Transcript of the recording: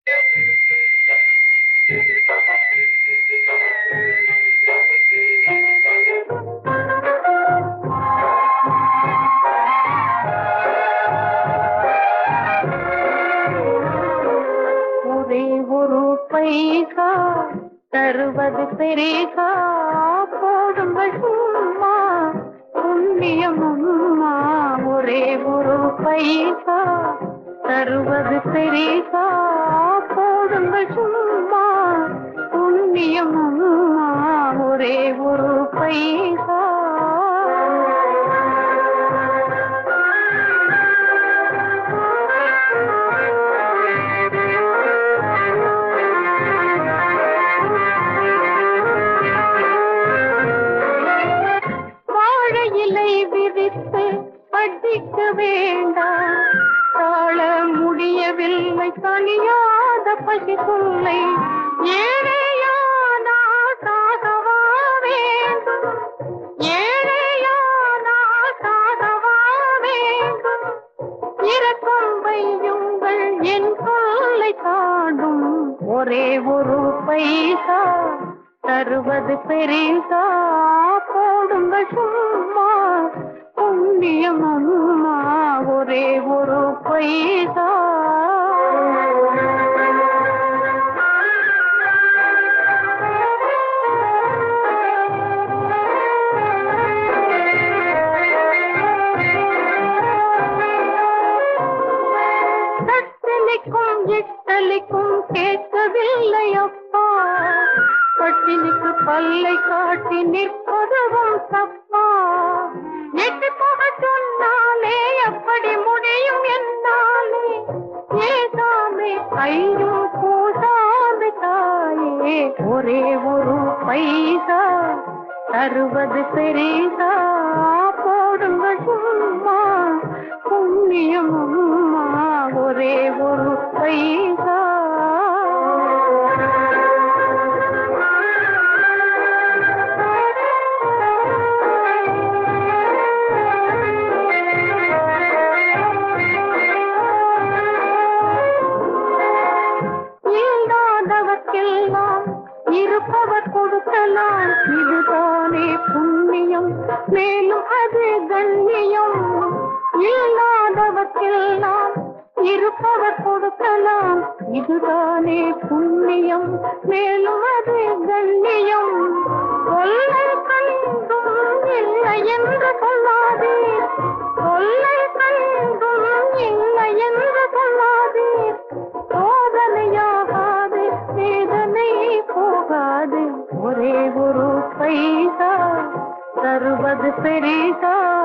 ஒரே ஒரு பைசா தருவது பெரிசா போடுங்கள் சும்மா புண்ணியம் அம்மா ஒரே ஒரு பைசா தருவது பெரிசா போடுங்கள் சும்மா புண்ணியம் அம்மா ஒரே ஒரு பைசா வாழை இலை விரித்து படிக்க வேண்டாம் தாழ முடியவில்லை தனியாத பசி சொல்லை ஏழையானா சாகவா வேண்டும் ஏழையானா சாகவா வேண்டும் இரக்கம் வையுங்கள் என் சொல்லை காணும் ஒரே ஒரு பைசா தருவது பெரிசா போடுங்கள் சும்மா புண்ணியம் அம்மா ஒரே ஒரு பைசா தட்டலிக்கும் இட்டலிக்கும் கேட்கவில்லை அப்பா பட்டினிக்கு பல்லை காட்டி நிற்பதுவும் தப்பா எட்டி போக சொன்னாலே எப்படி முடியும் என்னாலே ஏசாமி ஐயோ பூசாமி தாயே ஒரே ஒரு பைசா தருவது பெரிசா போடுங்க சும்மா புண்ணியம் அம்மா ஒரே ஒரு பைசா இல்லாதவர்க்கெல்லாம் இருப்பவர் கொடுக்கலாம் இதுதானே புண்ணியம் மேலும் அது கண்ணியம் இல்லாதவர்க்கெல்லாம் இருப்பவர் கொடுக்கலாம் இதுதானே புண்ணியம் மேலும் அது கண்ணியம் கொள்ளை கண்டும் இல்லை என்று சொல்லாதீர் கொள்ளை கண்டும் இல்லை என்று சொல்லாதீர் சோதனையாகாது வேதனை போகாது ஒரே ஒரு பைசா தருவது பெரிசா